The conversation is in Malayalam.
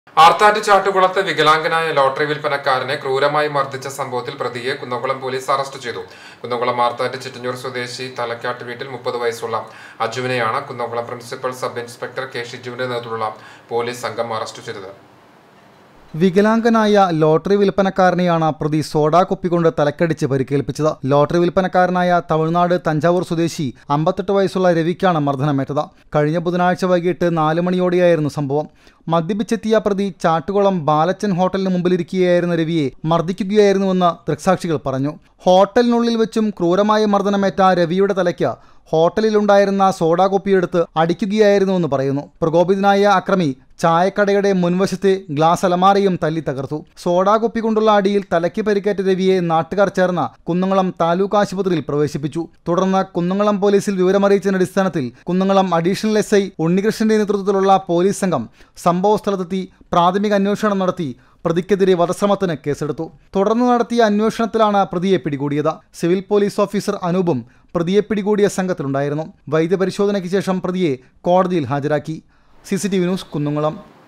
ആർത്താറ്റ് ചാട്ടുകുളത്ത് വികലാംഗനായ ലോട്ടറി വിൽപ്പനക്കാരനെ ക്രൂരമായി മർദ്ദിച്ച സംഭവത്തിൽ പ്രതിയെ കുന്നംകുളം പോലീസ് അറസ്റ്റ് ചെയ്തു കുന്നംകുളം ആർത്താറ്റ് ചിറ്റഞ്ഞൂർ സ്വദേശി തലക്കാട്ട് വീട്ടിൽ മുപ്പത് വയസ്സുള്ള അജുവിനെയാണ് Kunnamkulam principal sub inspector K ഷിജുവിന്റെ നേതൃത്വത്തിലുള്ള പോലീസ് സംഘം അറസ്റ്റ് ചെയ്തത് വികലാംഗനായ ലോട്ടറി വിൽപ്പനക്കാരനെയാണ് പ്രതി സോഡാ കുപ്പികൊണ്ട് തലക്കടിച്ച് പരിക്കേൽപ്പിച്ചത് ലോട്ടറി വിൽപ്പനക്കാരനായ തമിഴ്നാട് തഞ്ചാവൂർ സ്വദേശി അമ്പത്തെട്ട് വയസ്സുള്ള രവിക്കാണ് മർദ്ദനമേറ്റത് കഴിഞ്ഞ ബുധനാഴ്ച വൈകിട്ട് നാല് മണിയോടെയായിരുന്നു സംഭവം മദ്യപിച്ചെത്തിയ പ്രതി ചാട്ടുകുളം ബാലച്ചൻ ഹോട്ടലിന് മുമ്പിലിരിക്കുകയായിരുന്ന രവിയെ മർദ്ദിക്കുകയായിരുന്നുവെന്ന് ദൃക്സാക്ഷികൾ പറഞ്ഞു ഹോട്ടലിനുള്ളിൽ വെച്ചും ക്രൂരമായ മർദ്ദനമേറ്റ രവിയുടെ തലയ്ക്ക് ഹോട്ടലിലുണ്ടായിരുന്ന സോഡാ കുപ്പിയെടുത്ത് അടിക്കുകയായിരുന്നുവെന്ന് പറയുന്നു പ്രകോപിതനായ അക്രമി ചായക്കടയുടെ മുൻവശത്തെ ഗ്ലാസ് അലമാരയും തല്ലി തകർത്തു സോഡാ കുപ്പി കൊണ്ടുള്ള അടിയിൽ തലയ്ക്ക് പരിക്കേറ്റ രവിയെ നാട്ടുകാർ ചേർന്ന് കുന്നംകുളം താലൂക്ക് ആശുപത്രിയിൽ പ്രവേശിപ്പിച്ചു തുടർന്ന് കുന്നംകുളം പോലീസിൽ വിവരമറിയിച്ചതിന്റെ അടിസ്ഥാനത്തിൽ കുന്നംകുളം അഡീഷണൽ എസ് ഐ ഉണ്ണികൃഷ്ണന്റെ നേതൃത്വത്തിലുള്ള പോലീസ് സംഘം സംഭവസ്ഥലത്തെത്തി പ്രാഥമിക അന്വേഷണം നടത്തി പ്രതിക്കെതിരെ വധശ്രമത്തിന് കേസെടുത്തു തുടർന്ന് നടത്തിയ അന്വേഷണത്തിലാണ് പ്രതിയെ പിടികൂടിയത് സിവിൽ പോലീസ് ഓഫീസർ അനൂപും പ്രതിയെ പിടികൂടിയ സംഘത്തിലുണ്ടായിരുന്നു വൈദ്യപരിശോധനയ്ക്ക് ശേഷം പ്രതിയെ കോടതിയിൽ ഹാജരാക്കി C C T V news Kunnamkulam